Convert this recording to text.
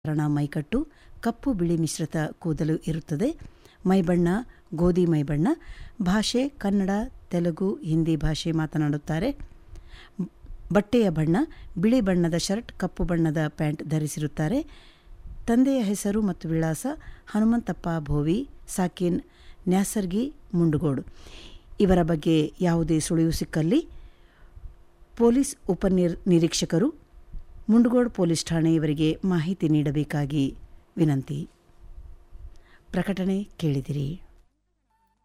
ಕಾರಣ ಮೈಕಟ್ಟು ಕಪ್ಪು ಬಿಳಿ ಮಿಶ್ರಿತ ಕೂದಲು ಇರುತ್ತದೆ ಮೈಬಣ್ಣ ಗೋಧಿ ಮೈಬಣ್ಣ ಭಾಷೆ ಕನ್ನಡ ತೆಲುಗು ಹಿಂದಿ ಭಾಷೆ ಮಾತನಾಡುತ್ತಾರೆ ಬಟ್ಟೆಯ ಬಣ್ಣ ಬಿಳಿ ಬಣ್ಣದ ಶರ್ಟ್ ಕಪ್ಪು ಬಣ್ಣದ ಪ್ಯಾಂಟ್ ಧರಿಸಿರುತ್ತಾರೆ ತಂದೆಯ ಹೆಸರು ಮತ್ತು ವಿಳಾಸ ಹನುಮಂತಪ್ಪ ಭೋವಿ ಸಾಕಿನ್ ನ್ಯಾಸರ್ಗಿ ಮುಂಡುಗೋಡು ಇವರ ಬಗ್ಗೆ ಯಾವುದೇ ಸುಳಿವು ಸಿಕ್ಕಲ್ಲಿ ಪೊಲೀಸ್ ಉಪನಿರ್ ನಿರೀಕ್ಷಕರು ಮುಂಡಗೋಡ್ ಪೊಲೀಸ್ ಠಾಣೆ ಇವರಿಗೆ ಮಾಹಿತಿ ನೀಡಬೇಕಾಗಿ ವಿನಂತಿ ಪ್ರಕಟಣೆ ಕೇಳಿದಿರಿ